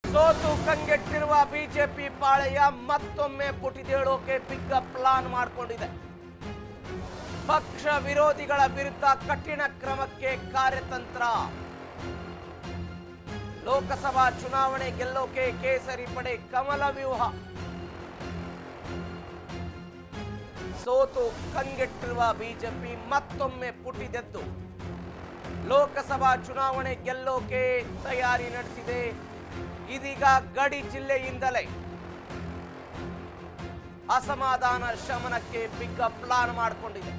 ಸೋತು ಕಂಗೆಟ್ಟಿರುವ ಬಿಜೆಪಿ ಪಾಳೆಯ ಮತ್ತೊಮ್ಮೆ ಪುಟಿದೇಳೋಕೆ ಬಿಗ್ಗ ಪ್ಲಾನ್ ಮಾಡಿಕೊಂಡಿದೆ ಪಕ್ಷ ವಿರೋಧಿಗಳ ವಿರುದ್ಧ ಕಠಿಣ ಕ್ರಮಕ್ಕೆ ಕಾರ್ಯತಂತ್ರ ಲೋಕಸಭಾ ಚುನಾವಣೆ ಗೆಲ್ಲೋಕೆ ಕೇಸರಿ ಪಡೆ ಕಮಲ ವ್ಯೂಹ ಸೋತು ಕಂಗೆಟ್ಟಿರುವ ಬಿಜೆಪಿ ಮತ್ತೊಮ್ಮೆ ಪುಟಿದೆದ್ದು ಲೋಕಸಭಾ ಚುನಾವಣೆ ಗೆಲ್ಲೋಕೆ ತಯಾರಿ ನಡೆಸಿದೆ ಇದೀಗ ಗಡಿ ಜಿಲ್ಲೆಯಿಂದಲೇ ಅಸಮಾಧಾನ ಶಮನಕ್ಕೆ ಬಿಗ್ಗ ಪ್ಲಾನ್ ಮಾಡಿಕೊಂಡಿದೆ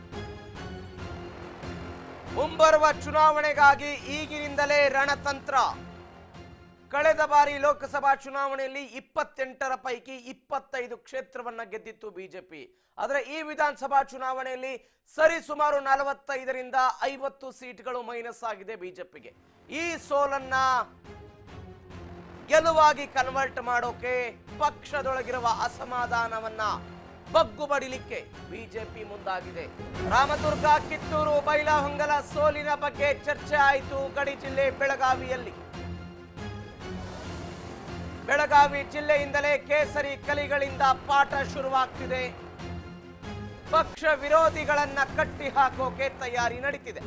ಮುಂಬರುವ ಚುನಾವಣೆಗಾಗಿ ಈಗಿನಿಂದಲೇ ರಣತಂತ್ರ ಕಳೆದ ಬಾರಿ ಲೋಕಸಭಾ ಚುನಾವಣೆಯಲ್ಲಿ ಇಪ್ಪತ್ತೆಂಟರ ಪೈಕಿ ಇಪ್ಪತ್ತೈದು ಕ್ಷೇತ್ರವನ್ನ ಗೆದ್ದಿತ್ತು ಬಿಜೆಪಿ ಆದರೆ ಈ ವಿಧಾನಸಭಾ ಚುನಾವಣೆಯಲ್ಲಿ ಸರಿ ಸುಮಾರು ನಲವತ್ತೈದರಿಂದ ಐವತ್ತು ಸೀಟ್ಗಳು ಮೈನಸ್ ಆಗಿದೆ ಬಿಜೆಪಿಗೆ ಈ ಸೋಲನ್ನ ಗೆಲುವಾಗಿ ಕನ್ವರ್ಟ್ ಮಾಡೋಕೆ ಪಕ್ಷದೊಳಗಿರುವ ಅಸಮಾಧಾನವನ್ನ ಬಗ್ಗು ಬಡಿಲಿಕ್ಕೆ ಬಿಜೆಪಿ ಮುಂದಾಗಿದೆ ರಾಮದುರ್ಗ ಕಿತ್ತೂರು ಬೈಲಹೊಂಗಲ ಸೋಲಿನ ಬಗ್ಗೆ ಚರ್ಚೆ ಆಯಿತು ಗಡಿ ಜಿಲ್ಲೆ ಬೆಳಗಾವಿಯಲ್ಲಿ ಬೆಳಗಾವಿ ಜಿಲ್ಲೆಯಿಂದಲೇ ಕೇಸರಿ ಕಲಿಗಳಿಂದ ಪಾಠ ಶುರುವಾಗ್ತಿದೆ ಪಕ್ಷ ವಿರೋಧಿಗಳನ್ನ ಕಟ್ಟಿ ಹಾಕೋಕೆ ತಯಾರಿ ನಡೀತಿದೆ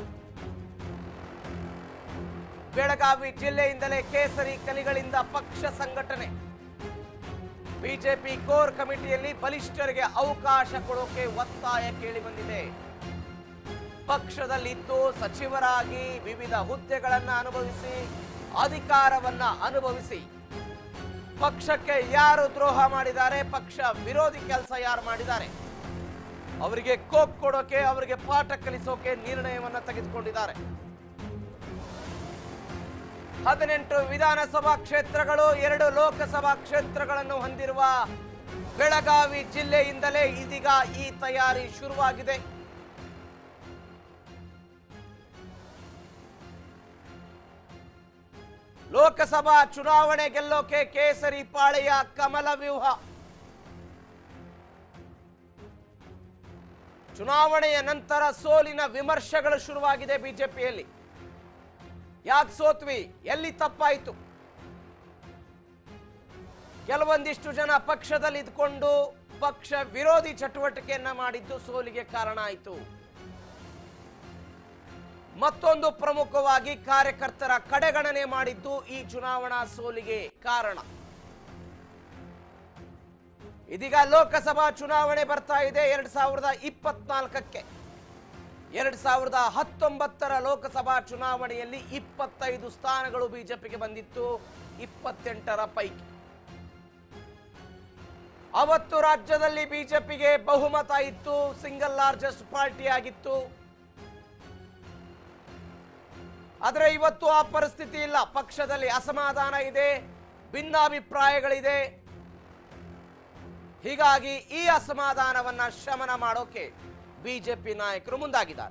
ಬೆಳಗಾವಿ ಜಿಲ್ಲೆಯಿಂದಲೇ ಕೇಸರಿ ಕಲಿಗಳಿಂದ ಪಕ್ಷ ಸಂಘಟನೆ ಬಿಜೆಪಿ ಕೋರ್ ಕಮಿಟಿಯಲ್ಲಿ ಬಲಿಷ್ಠರಿಗೆ ಅವಕಾಶ ಕೊಡೋಕೆ ಒತ್ತಾಯ ಕೇಳಿ ಬಂದಿದೆ ಪಕ್ಷದಲ್ಲಿದ್ದು ಸಚಿವರಾಗಿ ವಿವಿಧ ಹುದ್ದೆಗಳನ್ನ ಅನುಭವಿಸಿ ಅಧಿಕಾರವನ್ನ ಅನುಭವಿಸಿ ಪಕ್ಷಕ್ಕೆ ಯಾರು ದ್ರೋಹ ಮಾಡಿದ್ದಾರೆ ಪಕ್ಷ ವಿರೋಧಿ ಕೆಲಸ ಯಾರು ಮಾಡಿದ್ದಾರೆ ಅವರಿಗೆ ಕೋಪ್ ಕೊಡೋಕೆ ಅವರಿಗೆ ಪಾಠ ಕಲಿಸೋಕೆ ನಿರ್ಣಯವನ್ನ ತೆಗೆದುಕೊಂಡಿದ್ದಾರೆ ಹದಿನೆಂಟು ವಿಧಾನಸಭಾ ಕ್ಷೇತ್ರಗಳು ಎರಡು ಲೋಕಸಭಾ ಕ್ಷೇತ್ರಗಳನ್ನು ಹೊಂದಿರುವ ಬೆಳಗಾವಿ ಜಿಲ್ಲೆಯಿಂದಲೇ ಇದೀಗ ಈ ತಯಾರಿ ಶುರುವಾಗಿದೆ ಲೋಕಸಭಾ ಚುನಾವಣೆ ಗೆಲ್ಲೋಕೆ ಕೇಸರಿ ಪಾಳೆಯ ಕಮಲ ವ್ಯೂಹ ಚುನಾವಣೆಯ ನಂತರ ಸೋಲಿನ ವಿಮರ್ಶೆಗಳು ಶುರುವಾಗಿದೆ ಬಿಜೆಪಿಯಲ್ಲಿ ಯಾಕೆ ಸೋತ್ವಿ ಎಲ್ಲಿ ತಪ್ಪಾಯಿತು ಕೆಲವೊಂದಿಷ್ಟು ಜನ ಪಕ್ಷದಲ್ಲಿ ಇದ್ಕೊಂಡು ಪಕ್ಷ ವಿರೋಧಿ ಚಟುವಟಿಕೆಯನ್ನ ಮಾಡಿದ್ದು ಸೋಲಿಗೆ ಕಾರಣ ಆಯಿತು ಮತ್ತೊಂದು ಪ್ರಮುಖವಾಗಿ ಕಾರ್ಯಕರ್ತರ ಕಡೆಗಣನೆ ಮಾಡಿದ್ದು ಈ ಚುನಾವಣಾ ಸೋಲಿಗೆ ಕಾರಣ ಇದೀಗ ಲೋಕಸಭಾ ಚುನಾವಣೆ ಬರ್ತಾ ಇದೆ ಎರಡ್ ಸಾವಿರದ ಇಪ್ಪತ್ನಾಲ್ಕಕ್ಕೆ ಎರಡ್ ಸಾವಿರದ ಹತ್ತೊಂಬತ್ತರ ಲೋಕಸಭಾ ಚುನಾವಣೆಯಲ್ಲಿ ಇಪ್ಪತ್ತೈದು ಸ್ಥಾನಗಳು ಬಿಜೆಪಿಗೆ ಬಂದಿತ್ತು ಇಪ್ಪತ್ತೆಂಟರ ಪೈಕಿ ಅವತ್ತು ರಾಜ್ಯದಲ್ಲಿ ಬಿಜೆಪಿಗೆ ಬಹುಮತ ಇತ್ತು ಸಿಂಗಲ್ ಲಾರ್ಜೆಸ್ಟ್ ಪಾರ್ಟಿ ಆಗಿತ್ತು ಆದರೆ ಇವತ್ತು ಆ ಪರಿಸ್ಥಿತಿ ಇಲ್ಲ ಪಕ್ಷದಲ್ಲಿ ಅಸಮಾಧಾನ ಇದೆ ಭಿನ್ನಾಭಿಪ್ರಾಯಗಳಿದೆ ಹೀಗಾಗಿ ಈ ಅಸಮಾಧಾನವನ್ನ ಶಮನ ಮಾಡೋಕೆ ಬಿಜೆಪಿ ನಾಯಕರು ಮುಂದಾಗಿದ್ದಾರೆ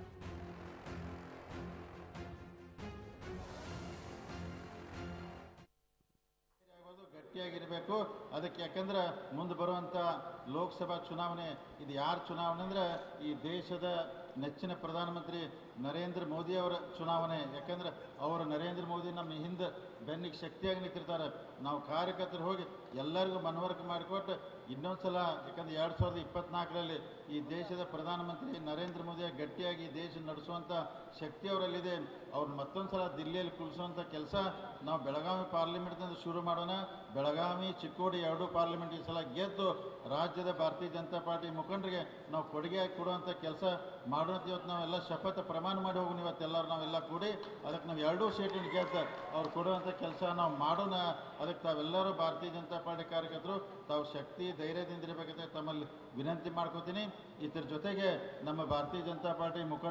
ಆಗೋದು ಗಟ್ಟಿಯಾಗಿರಬೇಕು ಅದಕ್ಕೆ ಯಾಕಂದ್ರೆ ಮುಂದೆ ಬರುವಂಥ ಲೋಕಸಭಾ ಚುನಾವಣೆ ಇದು ಯಾರ ಚುನಾವಣೆ ಅಂದ್ರೆ ಈ ದೇಶದ ನೆಚ್ಚಿನ ಪ್ರಧಾನಮಂತ್ರಿ ನರೇಂದ್ರ ಮೋದಿ ಅವರ ಚುನಾವಣೆ ಯಾಕಂದ್ರೆ ಅವರು ನರೇಂದ್ರ ಮೋದಿ ನಮ್ಮ ಹಿಂದೆ ಬೆನ್ನಿಗೆ ಶಕ್ತಿಯಾಗಿ ನಿಂತಿರ್ತಾರೆ ನಾವು ಕಾರ್ಯಕರ್ತರು ಹೋಗಿ ಎಲ್ಲರಿಗೂ ಮನವರಿಕೆ ಮಾಡಿಕೊಟ್ಟು ಇನ್ನೊಂದು ಸಲ ಯಾಕಂದ್ರೆ ಎರಡು ಸಾವಿರದ ಇಪ್ಪತ್ನಾಲ್ಕರಲ್ಲಿ ಈ ದೇಶದ ಪ್ರಧಾನಮಂತ್ರಿ ನರೇಂದ್ರ ಮೋದಿ ಗಟ್ಟಿಯಾಗಿ ಈ ದೇಶ ನಡೆಸುವಂಥ ಶಕ್ತಿ ಅವರಲ್ಲಿದೆ ಅವ್ರನ್ನ ಮತ್ತೊಂದು ಸಲ ದಿಲ್ಲಿಯಲ್ಲಿ ಕುಳಿಸುವಂಥ ಕೆಲಸ ನಾವು ಬೆಳಗಾವಿ ಪಾರ್ಲಿಮೆಂಟ್ನಿಂದ ಶುರು ಮಾಡೋಣ ಬೆಳಗಾವಿ ಚಿಕ್ಕೋಡಿ ಎರಡೂ ಪಾರ್ಲಿಮೆಂಟ್ ಈ ಸಲ ಗೆದ್ದು ರಾಜ್ಯದ ಭಾರತೀಯ ಜನತಾ ಪಾರ್ಟಿ ಮುಖಂಡರಿಗೆ ನಾವು ಕೊಡುಗೆಯಾಗಿ ಕೊಡುವಂಥ ಕೆಲಸ ಮಾಡೋಂತ ಇವತ್ತು ನಾವೆಲ್ಲ ಶಪಥ ಪ್ರಮಾಣ ಮಾಡಿ ಹೋಗೋಣ ಇವತ್ತೆಲ್ಲರೂ ನಾವೆಲ್ಲ ಕೂಡಿ ಅದಕ್ಕೆ ನಾವು ಎರಡೂ ಸೀಟಿನ ಗೆದ್ದು ಅವ್ರು ಕೊಡುವಂಥ ಕೆಲಸ ನಾವು ಮಾಡೋಣ ಅದಕ್ಕೆ ತಾವೆಲ್ಲರೂ ಭಾರತೀಯ ಜನತಾ ಪಾರ್ಟಿ ಕಾರ್ಯಕರ್ತರು ತಾವು ಶಕ್ತಿ ಧೈರ್ಯದಿಂದ ಇರಬೇಕಂತ ತಮ್ಮಲ್ಲಿ ವಿನಂತಿ ಮಾಡ್ಕೋತೀನಿ ಇದ್ರ ಜೊತೆಗೆ ನಮ್ಮ ಭಾರತೀಯ ಜನತಾ ಪಾರ್ಟಿ ಮುಖಂಡ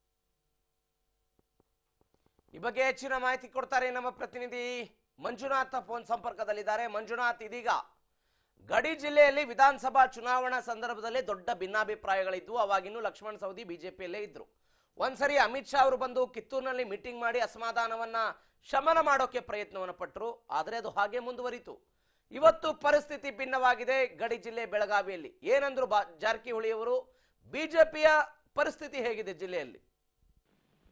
ಈ ಬಗ್ಗೆ ಹೆಚ್ಚಿನ ಮಾಹಿತಿ ಕೊಡ್ತಾರೆ ನಮ್ಮ ಪ್ರತಿನಿಧಿ ಮಂಜುನಾಥ್ ಫೋನ್ ಸಂಪರ್ಕದಲ್ಲಿದ್ದಾರೆ ಮಂಜುನಾಥ್ ಇದೀಗ ಗಡಿ ಜಿಲ್ಲೆಯಲ್ಲಿ ವಿಧಾನಸಭಾ ಚುನಾವಣಾ ಸಂದರ್ಭದಲ್ಲಿ ದೊಡ್ಡ ಭಿನ್ನಾಭಿಪ್ರಾಯಗಳಿದ್ವು ಅವಾಗಿನ್ನೂ ಲಕ್ಷ್ಮಣ್ ಸವದಿ ಬಿಜೆಪಿಯಲ್ಲೇ ಇದ್ರು ಒಂದ್ಸರಿ ಅಮಿತ್ ಶಾ ಅವರು ಬಂದು ಕಿತ್ತೂರಿನಲ್ಲಿ ಮೀಟಿಂಗ್ ಮಾಡಿ ಅಸಮಾಧಾನವನ್ನ ಶಮನ ಮಾಡೋಕೆ ಪ್ರಯತ್ನವನ್ನು ಪಟ್ಟರು ಆದರೆ ಅದು ಹಾಗೆ ಮುಂದುವರಿತು ಇವತ್ತು ಪರಿಸ್ಥಿತಿ ಭಿನ್ನವಾಗಿದೆ ಗಡಿ ಜಿಲ್ಲೆ ಬೆಳಗಾವಿಯಲ್ಲಿ ಏನಂದ್ರು ಬಾ ಜಾರಕಿಹೊಳಿ ಅವರು ಬಿಜೆಪಿಯ ಪರಿಸ್ಥಿತಿ ಹೇಗಿದೆ ಜಿಲ್ಲೆಯಲ್ಲಿ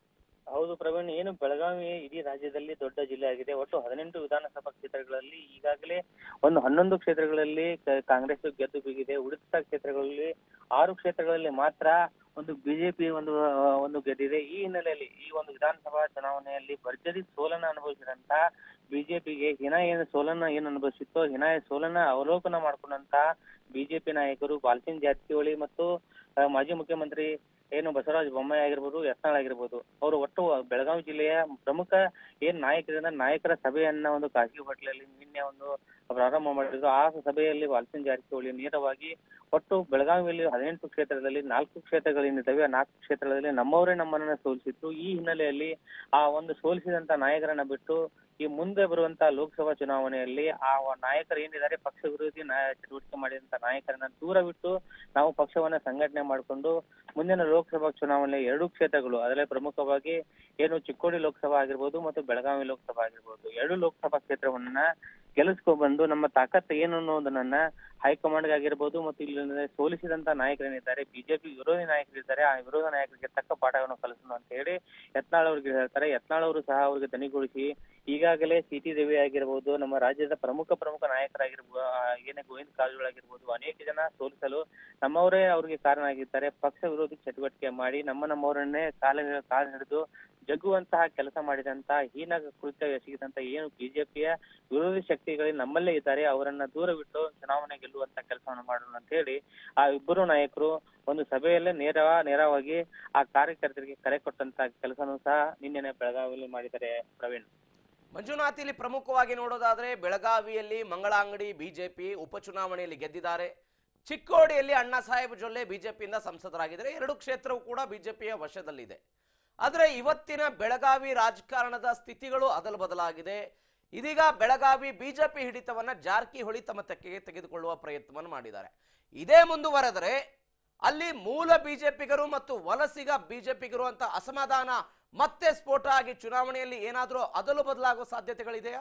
ಹೌದು ಪ್ರವೀಣ್ ಏನು ಬೆಳಗಾವಿ ಇಡೀ ರಾಜ್ಯದಲ್ಲಿ ದೊಡ್ಡ ಜಿಲ್ಲೆ ಆಗಿದೆ ಒಟ್ಟು ಹದಿನೆಂಟು ವಿಧಾನಸಭಾ ಕ್ಷೇತ್ರಗಳಲ್ಲಿ ಈಗಾಗಲೇ ಒಂದು ಹನ್ನೊಂದು ಕ್ಷೇತ್ರಗಳಲ್ಲಿ ಕ- ಕಾಂಗ್ರೆಸ್ ಗೆದ್ದು ಬೀಗಿದೆ ಉಳಿದ ಕ್ಷೇತ್ರಗಳಲ್ಲಿ ಆರು ಕ್ಷೇತ್ರಗಳಲ್ಲಿ ಮಾತ್ರ ಒಂದು ಬಿಜೆಪಿ ಒಂದು ಆ, ಒಂದು ಗೆದ್ದಿದೆ ಈ ಹಿನ್ನೆಲೆಯಲ್ಲಿ ಈ ಒಂದು ವಿಧಾನಸಭಾ ಚುನಾವಣೆಯಲ್ಲಿ ಭರ್ಜರಿ ಸೋಲನ್ನ ಅನುಭವಿಸಿದಂತ ಬಿಜೆಪಿಗೆ ಹಿನ ಏನು ಸೋಲನ್ನ ಏನು ಅನುಭವಿಸಿತ್ತೋ ಹಿನ ಸೋಲನ್ನ ಅವಲೋಕನ ಮಾಡ್ಕೊಂಡಂತ ಬಿಜೆಪಿ ನಾಯಕರು ಬಾಲ್ಚಂದ್ ಜಾರಕಿಹೊಳಿ ಮತ್ತು ಆ, ಮಾಜಿ ಮುಖ್ಯಮಂತ್ರಿ ಏನು ಬಸವರಾಜ ಬೊಮ್ಮಾಯಿ ಆಗಿರ್ಬೋದು ಯತ್ನಾಳ್ ಆಗಿರ್ಬೋದು ಅವರು ಒಟ್ಟು ಬೆಳಗಾವಿ ಜಿಲ್ಲೆಯ ಪ್ರಮುಖ ಏನ್ ನಾಯಕರಿಂದ ನಾಯಕರ ಸಭೆಯನ್ನ ಒಂದು ಖಾಸಗಿ ಹೋಟೆಲಲ್ಲಿ ನಿನ್ನೆ ಒಂದು ಪ್ರಾರಂಭ ಮಾಡಿದ್ರು ಆ ಸಭೆಯಲ್ಲಿ ವಾಲ್ಸಿನ್ ಜಾರಕಿಹೊಳಿ ನೇರವಾಗಿ ಒಟ್ಟು ಬೆಳಗಾವಿಯಲ್ಲಿ ಹದಿನೆಂಟು ಕ್ಷೇತ್ರದಲ್ಲಿ ನಾಲ್ಕು ಕ್ಷೇತ್ರಗಳೇನಿದ್ದಾವೆ ಆ ನಾಲ್ಕು ಕ್ಷೇತ್ರದಲ್ಲಿ ನಮ್ಮವರೇ ನಮ್ಮನ್ನ ಸೋಲಿಸಿದ್ರು ಈ ಹಿನ್ನೆಲೆಯಲ್ಲಿ ಆ ಒಂದು ಸೋಲಿಸಿದಂತ ನಾಯಕರನ್ನ ಬಿಟ್ಟು ಈ ಮುಂದೆ ಬರುವಂತ ಲೋಕಸಭಾ ಚುನಾವಣೆಯಲ್ಲಿ ಆ ವ- ನಾಯಕರು ಏನಿದ್ದಾರೆ ಪಕ್ಷ ವಿರೋಧಿ ನಾಯ ಚಟುವಟಿಕೆ ಮಾಡಿದಂತ ನಾಯಕರನ್ನ ದೂರ ಬಿಟ್ಟು ನಾವು ಪಕ್ಷವನ್ನ ಸಂಘಟನೆ ಮಾಡಿಕೊಂಡು ಮುಂದಿನ ಲೋಕಸಭಾ ಚುನಾವಣೆ ಎರಡೂ ಕ್ಷೇತ್ರಗಳು ಅದರಲ್ಲಿ ಪ್ರಮುಖವಾಗಿ ಏನು ಚಿಕ್ಕೋಡಿ ಲೋಕಸಭಾ ಆಗಿರ್ಬೋದು ಮತ್ತು ಬೆಳಗಾವಿ ಲೋಕಸಭಾ ಆಗಿರ್ಬೋದು ಎರಡು ಲೋಕಸಭಾ ಕ್ಷೇತ್ರವನ್ನ ಗೆಲ್ಲಿಸ್ಕೊಂಡ್ ಬಂದು ನಮ್ಮ ತಾಕತ್ತು ಏನು ಅನ್ನೋದನ್ನ ಹೈಕಮಾಂಡ್ ಆಗಿರ್ಬೋದು ಮತ್ತು ಇಲ್ಲಿ ಸೋಲಿಸಿದಂತ ನಾಯಕರೇನಿದ್ದಾರೆ ಬಿಜೆಪಿ ವಿರೋಧಿ ನಾಯಕರಿದ್ದಾರೆ ಆ ವಿರೋಧ ನಾಯಕರಿಗೆ ತಕ್ಕ ಪಾಠವನ್ನು ಕಲಿಸೋಣ ಅಂತ ಹೇಳಿ ಯತ್ನಾಳ್ ಅವ್ರಿಗೆ ಹೇಳ್ತಾರೆ ಯತ್ನಾಳ್ ಅವರು ಸಹ ಅವ್ರಿಗೆ ದನಿಗೂಡಿಸಿ ಈಗಾಗಲೇ ಸಿ ಟಿ ದೇವಿ ಆಗಿರ್ಬೋದು ನಮ್ಮ ರಾಜ್ಯದ ಪ್ರಮುಖ ಪ್ರಮುಖ ನಾಯಕರಾಗಿರ್ಬೋದು ಆ, ಏನೇ ಗೋವಿಂದ ಕಾರಜೋಳ ಆಗಿರ್ಬೋದು ಅನೇಕ ಜನ ಸೋಲಿಸಲು ನಮ್ಮವರೇ ಅವ್ರಿಗೆ ಕಾರಣ ಆಗಿದ್ದಾರೆ ಪಕ್ಷ ವಿರೋಧಿ ಚಟುವಟಿಕೆ ಮಾಡಿ ನಮ್ಮ ನಮ್ಮವರನ್ನೇ ಕಾಲ ಕಾಲು ಹಿಡಿದು ಜಗ್ಗುವಂತಹ ಕೆಲಸ ಮಾಡಿದಂತ ಹೀನ ಕೃತ್ಯ ಎಸಗಿದಂತ ಏನು ಬಿಜೆಪಿಯ ವಿರೋಧಿ ಶಕ್ತಿಗಳು ನಮ್ಮಲ್ಲೇ ಇದ್ದಾರೆ ಅವರನ್ನ ದೂರ ಬಿಟ್ಟು ಚುನಾವಣೆ ಗೆಲ್ಲುವಂತ ಕೆಲಸವನ್ನು ಮಾಡೋಣ ಅಂತ ಹೇಳಿ ಆ ಇಬ್ಬರು ನಾಯಕರು ಒಂದು ಸಭೆಯಲ್ಲೇ ನೇರ ನೇರವಾಗಿ ಆ ಕಾರ್ಯಕರ್ತರಿಗೆ ಕರೆ ಕೊಟ್ಟಂತ ಕೆಲಸನೂ ಸಹ ನಿನ್ನೆನೆ ಬೆಳಗಾವಿಯಲ್ಲಿ ಮಾಡಿದ್ದಾರೆ ಪ್ರವೀಣ್ ಮಂಜುನಾಥ್ ಇಲ್ಲಿ ಪ್ರಮುಖವಾಗಿ ನೋಡೋದಾದ್ರೆ ಬೆಳಗಾವಿಯಲ್ಲಿ ಮಂಗಳಾಂಗಡಿ ಬಿಜೆಪಿ ಉಪಚುನಾವಣೆಯಲ್ಲಿ ಗೆದ್ದಿದ್ದಾರೆ ಚಿಕ್ಕೋಡಿಯಲ್ಲಿ ಅಣ್ಣಾ ಸಾಹೇಬ್ ಜೊಲ್ಲೆ ಬಿಜೆಪಿಯಿಂದ ಸಂಸದರಾಗಿದ್ದಾರೆ ಎರಡು ಕ್ಷೇತ್ರವು ಕೂಡ ಬಿಜೆಪಿಯ ವಶದಲ್ಲಿದೆ ಆದರೆ ಇವತ್ತಿನ ಬೆಳಗಾವಿ ರಾಜಕಾರಣದ ಸ್ಥಿತಿಗಳು ಅದಲು ಬದಲಾಗಿದೆ ಇದೀಗ ಬೆಳಗಾವಿ ಬಿಜೆಪಿ ಹಿಡಿತವನ್ನ ಜಾರಕಿಹೊಳಿ ತಮ್ಮ ತೆಕ್ಕೆಗೆ ತೆಗೆದುಕೊಳ್ಳುವ ಪ್ರಯತ್ನವನ್ನು ಮಾಡಿದ್ದಾರೆ ಇದೇ ಮುಂದುವರೆದರೆ ಅಲ್ಲಿ ಮೂಲ ಬಿಜೆಪಿಗರು ಮತ್ತು ವಲಸಿಗ ಬಿಜೆಪಿಗರು ಅಂತ ಅಸಮಾಧಾನ ಮತ್ತೆ ಸ್ಫೋಟ ಆಗಿ ಚುನಾವಣೆಯಲ್ಲಿ ಏನಾದರೂ ಅದಲು ಬದಲಾಗುವ ಸಾಧ್ಯತೆಗಳಿದೆಯಾ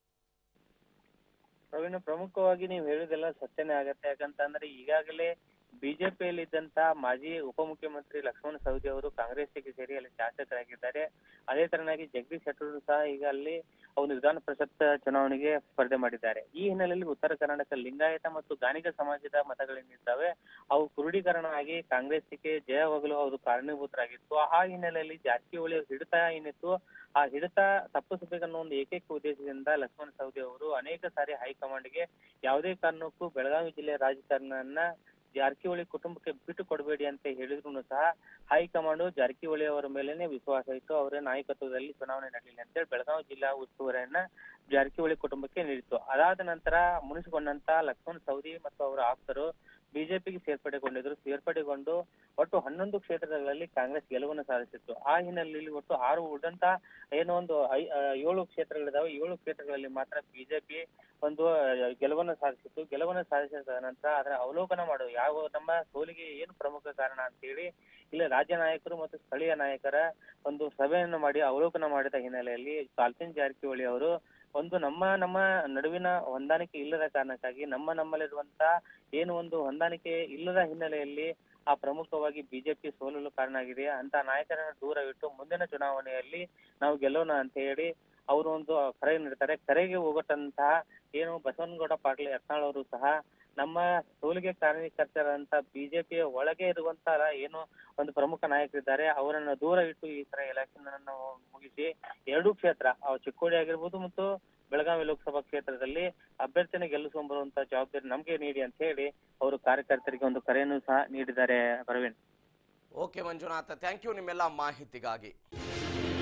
ಪ್ರವೀಣ್ ಪ್ರಮುಖವಾಗಿ ನೀವು ಹೇಳಿದೆಲ್ಲ ಸತ್ಯನೇ ಆಗತ್ತೆ ಯಾಕಂತಂದ್ರೆ ಈಗಾಗಲೇ ಬಿಜೆಪಿಯಲ್ಲಿ ಇದ್ದಂತ ಮಾಜಿ ಉಪಮುಖ್ಯಮಂತ್ರಿ ಲಕ್ಷ್ಮಣ ಸವದಿ ಅವರು ಕಾಂಗ್ರೆಸ್ಸಿಗೆ ಸೇರಿ ಅಲ್ಲಿ ಶಾಸಕರಾಗಿದ್ದಾರೆ ಅದೇ ತರನಾಗಿ ಜಗದೀಶ್ ಶೆಟ್ಟರ್ ಸಹ ಈಗ ಅಲ್ಲಿ ಒಂದು ವಿಧಾನ ಪರಿಷತ್ ಚುನಾವಣೆಗೆ ಸ್ಪರ್ಧೆ ಮಾಡಿದ್ದಾರೆ ಈ ಹಿನ್ನೆಲೆಯಲ್ಲಿ ಉತ್ತರ ಕರ್ನಾಟಕ ಲಿಂಗಾಯತ ಮತ್ತು ಗಾಣಿಗ ಸಮಾಜದ ಮತಗಳೇನಿದ್ದಾವೆ ಅವು ಕ್ರೋಢೀಕರಣ ಆಗಿ ಕಾಂಗ್ರೆಸ್ಸಿಗೆ ಜಯವಾಗಲು ಅವರು ಕಾರಣೀಭೂತರಾಗಿತ್ತು ಆ ಹಿನ್ನೆಲೆಯಲ್ಲಿ ಜಾರಕಿಹೊಳಿ ಅವ್ರ ಹಿಡಿತ ಏನಿತ್ತು ಆ ಹಿಡಿತ ತಪ್ಪಿಸಬೇಕನ್ನೋ ಒಂದು ಏಕೈಕ ಉದ್ದೇಶದಿಂದ ಲಕ್ಷ್ಮಣ ಸವದಿ ಅವರು ಅನೇಕ ಸಾರಿ ಹೈಕಮಾಂಡ್ಗೆ ಯಾವುದೇ ಕಾರಣಕ್ಕೂ ಬೆಳಗಾವಿ ಜಿಲ್ಲೆಯ ರಾಜಕಾರಣವನ್ನ ಜಾರಕಿಹೊಳಿ ಕುಟುಂಬಕ್ಕೆ ಬಿಟ್ಟು ಕೊಡಬೇಡಿ ಅಂತ ಹೇಳಿದ್ರು ಸಹ ಹೈಕಮಾಂಡ್ ಜಾರಕಿಹೊಳಿ ಅವರ ಮೇಲೇನೆ ವಿಶ್ವಾಸ ಇತ್ತು ಅವರ ನಾಯಕತ್ವದಲ್ಲಿ ಚುನಾವಣೆ ನಡೆಯಲಿ ಅಂತೇಳಿ ಬೆಳಗಾವಿ ಜಿಲ್ಲಾ ಉಸ್ತುವಾರಿಯನ್ನ ಜಾರಕಿಹೊಳಿ ಕುಟುಂಬಕ್ಕೆ ನೀಡಿತ್ತು ಅದಾದ ನಂತರ ಮುನಿಸಿಕೊಂಡಂತ ಲಕ್ಷ್ಮಣ್ ಸವದಿ ಮತ್ತು ಅವರ ಆಪ್ತರು ಬಿಜೆಪಿಗೆ ಸೇರ್ಪಡೆಗೊಂಡಿದ್ರು ಸೇರ್ಪಡೆಗೊಂಡು ಒಟ್ಟು ಹನ್ನೊಂದು ಕ್ಷೇತ್ರಗಳಲ್ಲಿ ಕಾಂಗ್ರೆಸ್ ಗೆಲುವನ್ನು ಸಾಧಿಸಿತ್ತು ಆ ಹಿನ್ನೆಲೆಯಲ್ಲಿ ಒಟ್ಟು ಆರು ಉಳಿದಂತ ಏನೋ ಒಂದು ಐ- ಆ, ಏಳು ಕ್ಷೇತ್ರಗಳಿದಾವೆ ಏಳು ಕ್ಷೇತ್ರಗಳಲ್ಲಿ ಮಾತ್ರ ಬಿಜೆಪಿ ಒಂದು ಆ, ಗೆಲುವನ್ನು ಸಾಧಿಸಿತ್ತು ಗೆಲುವನ್ನು ಸಾಧಿಸಿದ ನಂತರ ಅದರ ಅವಲೋಕನ ಮಾಡುವ ಯಾವ ನಮ್ಮ ಸೋಲಿಗೆ ಏನು ಪ್ರಮುಖ ಕಾರಣ ಅಂತ ಹೇಳಿ ಇಲ್ಲಿ ರಾಜ್ಯ ನಾಯಕರು ಮತ್ತು ಸ್ಥಳೀಯ ನಾಯಕರ ಒಂದು ಸಭೆಯನ್ನು ಮಾಡಿ ಅವಲೋಕನ ಮಾಡಿದ ಹಿನ್ನೆಲೆಯಲ್ಲಿ ಕಾಲ್ಪಿನ್ ಜಾರಕಿಹೊಳಿ ಅವರು ಒಂದು ನಮ್ಮ ನಮ್ಮ ನಡುವಿನ ಹೊಂದಾಣಿಕೆ ಇಲ್ಲದ ಕಾರಣಕ್ಕಾಗಿ ನಮ್ಮ ನಮ್ಮಲ್ಲಿರುವಂತ ಏನು ಒಂದು ಹೊಂದಾಣಿಕೆ ಇಲ್ಲದ ಹಿನ್ನೆಲೆಯಲ್ಲಿ ಆ ಪ್ರಮುಖವಾಗಿ ಬಿಜೆಪಿ ಸೋಲಲು ಕಾರಣ ಆಗಿದೆ ಅಂತ ನಾಯಕರನ್ನ ದೂರವಿಟ್ಟು ಮುಂದಿನ ಚುನಾವಣೆಯಲ್ಲಿ ನಾವು ಗೆಲ್ಲೋಣ ಅಂತ ಹೇಳಿ ಅವರು ಒಂದು ಕರೆ ನೀಡ್ತಾರೆ ಕರೆಗೆ ಹೋಗಟ್ಟಂತಹ ಏನು ಬಸವನಗೌಡ ಪಾಟೀಲ್ ಯತ್ನಾಳ್ ಅವರು ಸಹ ನಮ್ಮ ಸೋಲಿಗೆ ಕಾರಣಕರ್ತರಂತ ಬಿಜೆಪಿಯ ಒಳಗೆ ಇರುವಂತಹ ಏನು ಒಂದು ಪ್ರಮುಖ ನಾಯಕರಿದ್ದಾರೆ ಅವರನ್ನ ದೂರ ಇಟ್ಟು ಈ ತರ ಎಲೆಕ್ಷನ್ ಅನ್ನು ಮುಗಿಸಿ ಎರಡೂ ಕ್ಷೇತ್ರ ಅವು ಚಿಕ್ಕೋಡಿ ಆಗಿರ್ಬೋದು ಮತ್ತು ಬೆಳಗಾವಿ ಲೋಕಸಭಾ ಕ್ಷೇತ್ರದಲ್ಲಿ ಅಭ್ಯರ್ಥಿನ ಗೆಲ್ಲಿಸ್ಕೊಂಡ್ ಬರುವಂತ ಜವಾಬ್ದಾರಿ ನಮ್ಗೆ ನೀಡಿ ಅಂತ ಹೇಳಿ ಅವರು ಕಾರ್ಯಕರ್ತರಿಗೆ ಒಂದು ಕರೆಯನ್ನು ಸಹ ನೀಡಿದ್ದಾರೆ Praveen okay Manjunatha thank you ನಿಮ್ಮೆಲ್ಲ ಮಾಹಿತಿಗಾಗಿ